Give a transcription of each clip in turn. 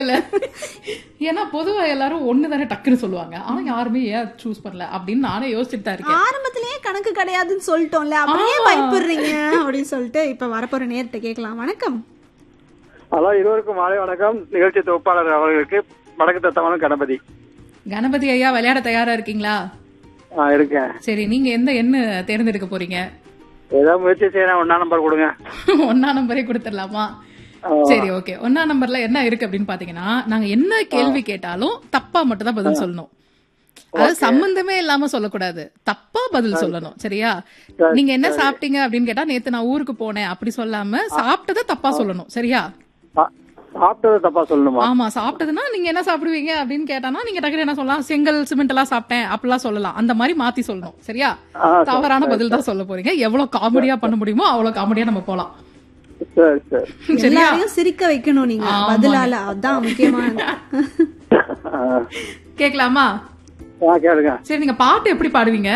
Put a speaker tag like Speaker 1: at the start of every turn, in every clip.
Speaker 1: இல்ல ஏன்னா பொதுவா எல்லாரும் ஒண்ணு தானே டக்குன்னு சொல்லுவாங்க ஆனா யாருமே ஏன் சூஸ் பண்ணல அப்படின்னு நானே யோசிச்சுட்டு தான் இருக்கேன்
Speaker 2: ஆரம்பத்திலேயே கணக்கு கிடையாதுன்னு சொல்லிட்டோம்ல அப்படியே பயப்படுறீங்க அப்படின்னு சொல்லிட்டு இப்ப வரப்போற நேர்கிட்ட கேட்கலாம் வணக்கம்
Speaker 3: ஹலோ இருவருக்கும் மாலை வணக்கம் நிகழ்ச்சி தொகுப்பாளர் அவர்களுக்கு வடக்கு தத்தவனும் கணபதி
Speaker 1: கணபதி ஐயா விளையாட தயாரா இருக்கீங்களா
Speaker 3: ஆ, இருக்கேன்
Speaker 1: சரி நீங்க எந்த எண்ணு தேர்ந்தெடுக்க போறீங்க
Speaker 3: ஏதோ முயற்சி செய்யறேன் ஒன்னா நம்பர் கொடுங்க
Speaker 1: ஒன்னா நம்பரே கொடுத்துடலாமா சரி ஓகே ஒன்னா நம்பர்ல என்ன இருக்கு அப்படின்னு பாத்தீங்கன்னா நாங்க என்ன கேள்வி கேட்டாலும் தப்பா மட்டும் தான் பதில் சொல்லணும் அதாவது சம்பந்தமே இல்லாம சொல்லக்கூடாது தப்பா பதில் சொல்லணும் சரியா நீங்க என்ன சாப்பிட்டீங்க அப்படின்னு கேட்டா நேத்து நான் ஊருக்கு போனேன் அப்படி சொல்லாம சாப்பிட்டதை தப்பா சொல்லணும் சரியா
Speaker 3: சா- சாப்பிட்டது தப்பா சொல்லணுமா
Speaker 1: ஆமா சாப்பிட்டதுன்னா நீங்க என்ன சாப்பிடுவீங்க அப்படின்னு கேட்டானா நீங்க டக்குனு என்ன சொல்லலாம் செங்கல் சிமெண்ட் எல்லாம் சாப்பிட்டேன் அப்படிலாம் சொல்லலாம் அந்த மாதிரி மாத்தி சொல்லணும் சரியா
Speaker 3: ஆ, சரி,
Speaker 1: தவறான பதில் தான் சொல்ல போறீங்க எவ்வளவு காமெடியா பண்ண முடியுமோ அவ்வளவு காமெடியா நம்ம போலாம்
Speaker 3: சரி சரி
Speaker 1: சரியா
Speaker 2: எல்லாரையும் சிரிக்க வைக்கணும் நீங்க பதிலால அதான் முக்கியமானது
Speaker 3: ஆ,
Speaker 1: கேக்கலாமா
Speaker 3: ஆ, கேளுங்க
Speaker 1: சரி நீங்க பாட்டு எப்படி பாடுவீங்க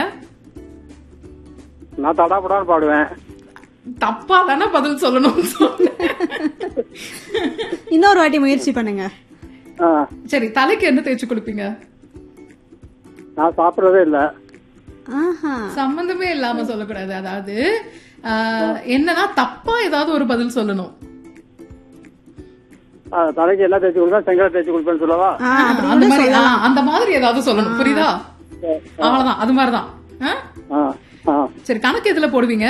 Speaker 3: நான் தடாபடான்னு பாடுவேன்
Speaker 1: தப்பா தானே பதில் சொல்லணும்னு சொன்னேன்
Speaker 2: இன்னொரு வாட்டி முயற்சி பண்ணுங்க
Speaker 3: ஆ,
Speaker 1: சரி தலைக்கு என்ன தேய்ச்சி குளிப்பீங்க
Speaker 3: நான் சாப்பிடறதே இல்ல
Speaker 2: ஆஹா
Speaker 1: சம்பந்தமே இல்லாம சொல்லக்கூடாது அதாவது ஆஹ், என்னன்னா தப்பா ஏதாவது ஒரு பதில் சொல்லணும்
Speaker 3: ஆ, தலைக்கு எல்லாம் தேய்ச்சி கொடுப்பேன் செங்கலை தேய்ச்சி கொடுப்பேன்னு சொல்லவா
Speaker 2: ஆ, அப்படி
Speaker 1: அந்த
Speaker 2: கூட
Speaker 1: மாதிரி
Speaker 2: சொல்லலாம்.
Speaker 1: ஆ, அந்த மாதிரி ஏதாவது சொல்லணும் புரியுதா அவ்வளவுதான் அது மாதிரிதான் ஆ?
Speaker 3: ஆ, ஆ.
Speaker 1: சரி கணக்கு எதுல போடுவீங்க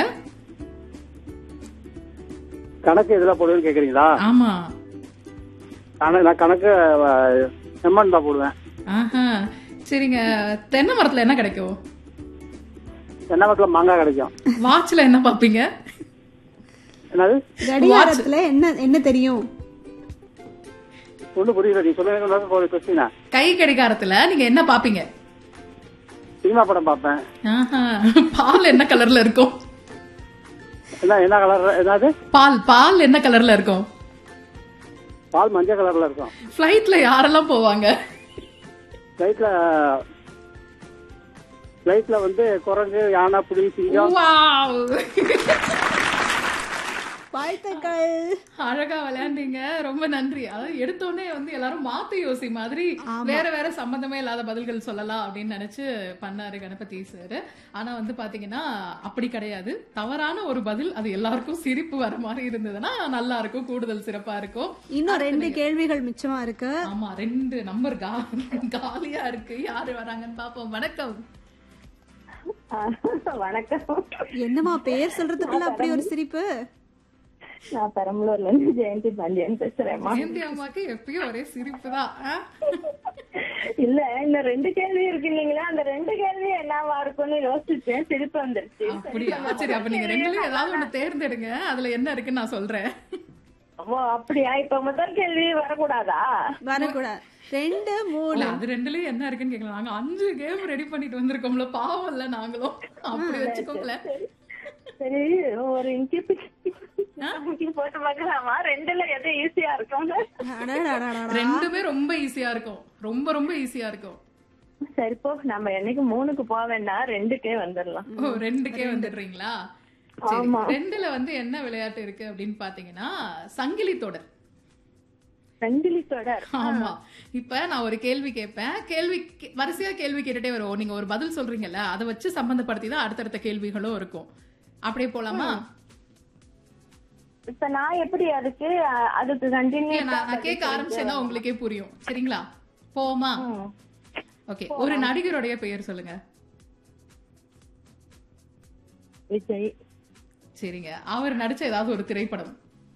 Speaker 3: கணக்கு இதுல போடுவேன்னு கேக்குறீங்களா
Speaker 1: ஆமா
Speaker 3: கணக்கு நான் கணக்கு எம்மன் தான் போடுவேன்
Speaker 1: ஆஹா சரிங்க தென்னை மரத்துல என்ன கிடைக்கும்
Speaker 3: தென்னை மரத்துல மாங்காய் கிடைக்கும்
Speaker 1: வாட்ச்ல என்ன பாப்பீங்க
Speaker 3: என்னது
Speaker 2: கடிகாரத்துல என்ன என்ன தெரியும்
Speaker 3: ஒண்ணு புரியல நீ சொல்லுங்க ஒரு கொஸ்டினா
Speaker 1: கை கடிகாரத்துல நீங்க என்ன பாப்பீங்க
Speaker 3: சினிமா படம் பார்ப்பேன்
Speaker 1: ஆஹா பால் என்ன கலர்ல இருக்கும்
Speaker 3: என்ன என்ன கலர் என்னது
Speaker 1: பால் பால் என்ன கலர்ல இருக்கும்
Speaker 3: பால் மஞ்சள் கலர்ல இருக்கும்
Speaker 1: ஃபிளைட்ல யாரெல்லாம் போவாங்க
Speaker 3: ஃபிளைட்ல ஃபிளைட்ல வந்து குரங்கு யானை புலி சிங்கம்
Speaker 1: Wow!
Speaker 2: வாழ்த்துக்கள்
Speaker 1: அழகா விளையாண்டீங்க ரொம்ப நன்றி அதாவது எடுத்தோடனே வந்து எல்லாரும் மாத்து யோசி மாதிரி வேற வேற சம்பந்தமே இல்லாத பதில்கள் சொல்லலாம் அப்படின்னு நினைச்சு பண்ணாரு கணபதி சார் ஆனா வந்து பாத்தீங்கன்னா அப்படி கிடையாது தவறான ஒரு பதில் அது எல்லாருக்கும் சிரிப்பு வர மாதிரி இருந்ததுன்னா நல்லா இருக்கும் கூடுதல் சிறப்பா இருக்கும்
Speaker 2: இன்னும் ரெண்டு கேள்விகள் மிச்சமா இருக்கு
Speaker 1: ஆமா ரெண்டு நம்பர் கா காலியா இருக்கு யாரு வராங்கன்னு பாப்போம் வணக்கம்
Speaker 4: வணக்கம்
Speaker 2: என்னமா பேர் சொல்றதுக்குள்ள அப்படி ஒரு சிரிப்பு
Speaker 4: நான் பெரம்பலூர்ல இருந்து ஜெயந்தி பாண்டியன் பேசுறேன்மா
Speaker 1: ஜெயந்தி அம்மாக்கு எப்பயும் ஒரே சிரிப்பு தான்
Speaker 4: இல்ல இந்த ரெண்டு கேள்வி இருக்கு இல்லைங்களா அந்த ரெண்டு கேள்வி என்னவா இருக்கும்னு யோசிச்சேன் திருப்பி வந்துருச்சு
Speaker 1: அப்படியா சரி அப்ப நீங்க ரெண்டுலயும் ஏதாவது ஒண்ணு தேர்ந்தெடுங்க அதுல என்ன இருக்குன்னு நான் சொல்றேன்
Speaker 4: ஓ அப்படியா இப்ப முதல் கேள்வி வரக்கூடாதா
Speaker 2: வரக்கூடாது ரெண்டு மூணு
Speaker 1: இல்ல அது ரெண்டுலயும் என்ன இருக்குன்னு கேக்கலாம் நாங்க அஞ்சு கேம் ரெடி பண்ணிட்டு வந்திருக்கோம்ல பாவம் இல்ல நாங்களும் அப்படி வச்சுக்கோங்களேன்
Speaker 4: சரி ஒரு இன்ச்சி இன்ச்சி போட்டு பார்க்கலாமா ரெண்டுல எது ஈஸியா இருக்கும்
Speaker 2: அடடடடடா.
Speaker 1: ரெண்டுமே ரொம்ப ஈஸியா இருக்கும் ரொம்ப ரொம்ப ஈஸியா இருக்கும்
Speaker 4: சரி போ நம்ம என்னைக்கு மூணுக்கு போக வேண்டாம் ரெண்டுக்கே வந்துடலாம்
Speaker 1: ஓ ரெண்டுக்கே வந்துடுறீங்களா சரி ரெண்டுல வந்து என்ன விளையாட்டு இருக்கு அப்படின்னு பாத்தீங்கன்னா சங்கிலி தொடர்
Speaker 4: சங்கிலி தொடர்
Speaker 1: ஆமா இப்ப நான் ஒரு கேள்வி கேட்பேன் கேள்வி கே- வரிசையா கேள்வி கேட்டுட்டே வரும் நீங்க ஒரு பதில் சொல்றீங்கல்ல அதை வச்சு சம்பந்தப்படுத்தி தான் அடுத்தடுத்த கேள்விகளும் இருக்கும் அப்படியே போலாமா
Speaker 4: இப்ப நான் எப்படி அதுக்கு அ- அதுக்கு கண்டினியூ
Speaker 1: இல்ல, நான் நான் கேட்க ஆரம்பிச்சேன்னா உங்களுக்கே புரியும் சரிங்களா போமா ஓகே ஒரு நடிகருடைய பெயர் சொல்லுங்க
Speaker 4: விஜய்
Speaker 1: சரிங்க அவர் நடிச்ச ஏதாவது ஒரு திரைப்படம்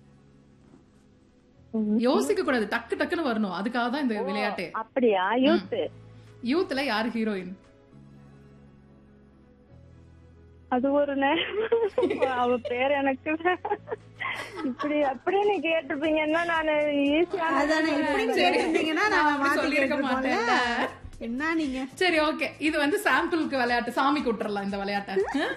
Speaker 1: யோசிக்க கூடாது டக்கு டக்குன்னு வரணும் அதுக்காக தான் இந்த விளையாட்டு
Speaker 4: அப்படியா யூத்
Speaker 1: யூத்ல யாரு ஹீரோயின்
Speaker 4: அது ஒரு நேரம் அவ பேர் எனக்கு இப்படி அப்படியே நீ கேட்டிருப்பீங்கன்னா நானு ஈஸியான
Speaker 2: அதானே இப்படி கேட்டிருந்தீங்கன்னா நாங்க
Speaker 1: அப்படி
Speaker 2: மாத்தி
Speaker 1: சொல்லியிருக்க
Speaker 2: கேட்டிருப்போம்ல.
Speaker 1: மாட்டேன்ல.
Speaker 2: என்ன நீங்க
Speaker 1: சரி ஓகே இது வந்து சாம்பிளுக்கு விளையாட்டு சாமி கூட்டுறலாம் இந்த விளையாட்டை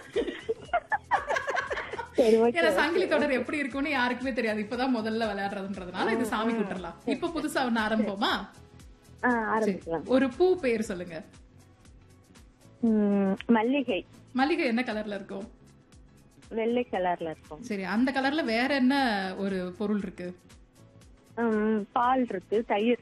Speaker 4: சரி ஓகே
Speaker 1: ஏன்னா சங்கிலி தொடர் எப்படி இருக்கும்னு யாருக்குமே தெரியாது இப்பதான் முதல்ல விளையாடுறதுன்றதுனால இது சாமி கூட்டுறலாம் இப்ப புதுசா ஒண்ணு ஆரம்பிப்போமா
Speaker 4: ஆ, ஆரம்பிக்கலாம்
Speaker 1: ஒரு பூ பெயர் சொல்லுங்க
Speaker 4: ம், மல்லிகை
Speaker 1: மல்லிகை என்ன கலர்ல இருக்கும்
Speaker 4: வெள்ளை கலர்ல இருக்கும்
Speaker 1: சரி அந்த கலர்ல வேற என்ன ஒரு பொருள் இருக்கு
Speaker 4: ம், பால் இருக்கு தயிர்